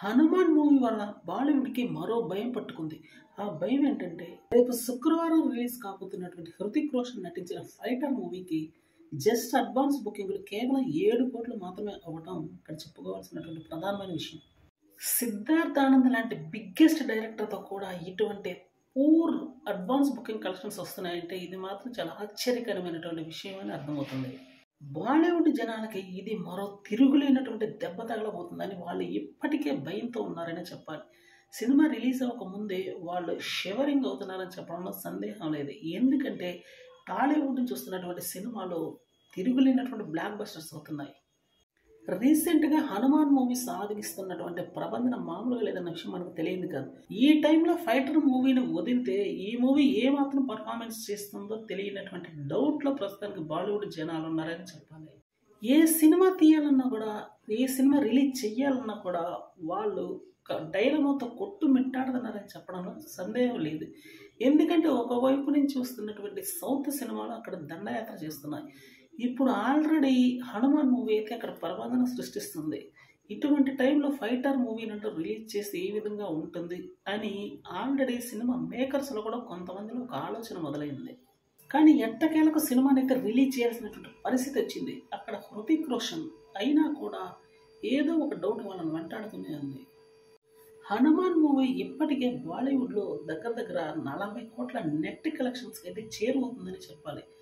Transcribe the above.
Hanuman movie వల్ల బాలీవుడ్కి మరో భయం పట్టుకుంది ఆ భయం ఏంటంటే రేపు శుక్రవారం రిలీజ్ కాబోతున్నటువంటి హృతిక్ రోషన్ నటించిన ఫైటర్ మూవీకి జస్ట్ అడ్వాన్స్ బుకింగ్లు కేవలం ఏడు కోట్లు మాత్రమే అవ్వటం ఇక్కడ చెప్పుకోవాల్సినటువంటి ప్రధానమైన విషయం సిద్ధార్థ్ ఆనంద్ లాంటి బిగ్గెస్ట్ డైరెక్టర్తో కూడా ఇటువంటి పూర్ అడ్వాన్స్ బుకింగ్ కలెక్షన్స్ వస్తున్నాయంటే ఇది మాత్రం చాలా ఆశ్చర్యకరమైనటువంటి విషయం అని అర్థమవుతుంది బాలీవుడ్ జనాలకి ఇది మరో తిరుగులేనటువంటి దెబ్బ తగలబోతుందని వాళ్ళు ఇప్పటికే భయంతో ఉన్నారని చెప్పాలి సినిమా రిలీజ్ అవ్వక ముందే వాళ్ళు షివరింగ్ అవుతున్నారని చెప్పడంలో సందేహం లేదు ఎందుకంటే టాలీవుడ్ నుంచి వస్తున్నటువంటి సినిమాలు తిరుగులేనటువంటి బ్లాక్ బస్టర్స్ అవుతున్నాయి రీసెంట్గా హనుమాన్ మూవీ సాధిస్తున్నటువంటి ప్రబంధన మామూలుగా లేదన్న విషయం మనకు తెలియదు కాదు ఈ టైంలో ఫైటర్ మూవీని వదిలితే ఈ మూవీ ఏ మాత్రం పర్ఫార్మెన్స్ చేస్తుందో తెలియనటువంటి డౌట్లో ప్రస్తుతానికి బాలీవుడ్ జనాలు ఉన్నారని చెప్పాలి ఏ సినిమా తీయాలన్నా కూడా ఏ సినిమా రిలీజ్ చెయ్యాలన్నా కూడా వాళ్ళు డైలమోతో కొట్టు మిట్టాడుతున్నారని చెప్పడంలో సందేహం లేదు ఎందుకంటే ఒకవైపు నుంచి వస్తున్నటువంటి సౌత్ సినిమాలు అక్కడ దండయాత్ర చేస్తున్నాయి ఇప్పుడు ఆల్రెడీ హనుమాన్ మూవీ అయితే అక్కడ ప్రబంధన సృష్టిస్తుంది ఇటువంటి టైంలో ఫైటర్ మూవీని అంటూ రిలీజ్ చేస్తే ఏ విధంగా ఉంటుంది అని ఆల్రెడీ సినిమా మేకర్స్లో కూడా కొంతమందిలో ఒక ఆలోచన మొదలైంది కానీ ఎట్టకేలకు సినిమాని అయితే రిలీజ్ చేయాల్సినటువంటి పరిస్థితి వచ్చింది అక్కడ హృతిక్ రోషన్ అయినా కూడా ఏదో ఒక డౌట్ వాళ్ళని వెంటాడుతూనే ఉంది హనుమాన్ మూవీ ఇప్పటికే బాలీవుడ్లో దగ్గర దగ్గర నలభై కోట్ల నెట్ కలెక్షన్స్కి అయితే చేరువవుతుందని చెప్పాలి